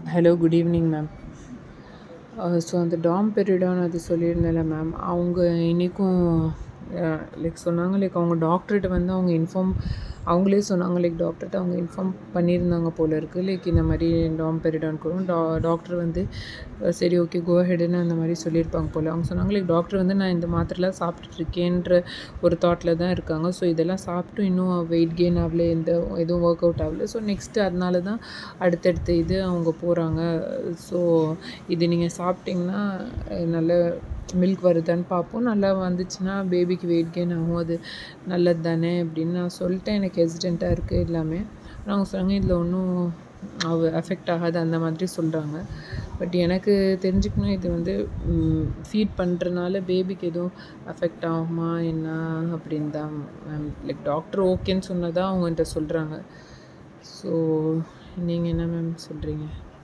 hello good evening ma'am so அந்த டாம் பெரிடான் அது சொல்லியிருந்தேன்ல மேம் அவங்க இன்றைக்கும் லைக் சொன்னாங்க லைக் அவங்க டாக்டர்கிட்ட வந்து அவங்க இன்ஃபார்ம் அவங்களே சொன்னாங்க லைக் டாக்டர்கிட்ட அவங்க இன்ஃபார்ம் பண்ணியிருந்தாங்க போல இருக்குது லைக் இந்த மாதிரி டாம் பெரிடான்க்கு டா டாக்டர் வந்து அஹ், சரி ஓகே கோ ஹெடுன்னு அந்த மாதிரி சொல்லியிருப்பாங்க போல் அவங்க சொன்னாங்க லைக் டாக்டர் வந்து நான் இந்த மாத்திரைலாம் சாப்பிட்டுட்ருக்கேன்ற ஒரு தாட்டில் தான் இருக்காங்க ஸோ இதெல்லாம் சாப்பிட்டும் இன்னும் வெயிட் கெயின் ஆகல எந்த எதுவும் ஒர்க் அவுட் ஆகல ஸோ நெக்ஸ்ட்டு அதனால தான் அடுத்தடுத்த இது அவங்க போகிறாங்க ஸோ இது நீங்கள் சாப்பிட்டிங்கன்னா அஹ், நல்ல மில்க் வருதான்னு பார்ப்போம் நல்லா வந்துச்சுன்னா பேபிக்கு வெயிட் கெயின் ஆகும் அது நல்லது தானே அப்படின்னு நான் சொல்லிட்டேன் எனக்கு ஹெசிடெண்ட்டாக இருக்குது எல்லாமே ஆனால் அவங்க சொன்னாங்க இதில் ஒன்றும் அவ அஃபெக்ட் ஆகாது அந்த மாதிரி சொல்கிறாங்க பட் எனக்கு தெரிஞ்சுக்கணும் இது வந்து ஃபீட் பண்ணுறனால பேபிக்கு எதுவும் அஃபெக்ட் ஆகுமா என்ன அப்படின்னு தான் மேம் லைக் டாக்டர் ஓகேன்னு சொன்னதாக அவங்கள்ட்ட சொல்கிறாங்க ஸோ நீங்கள் என்ன மேம் சொல்கிறீங்க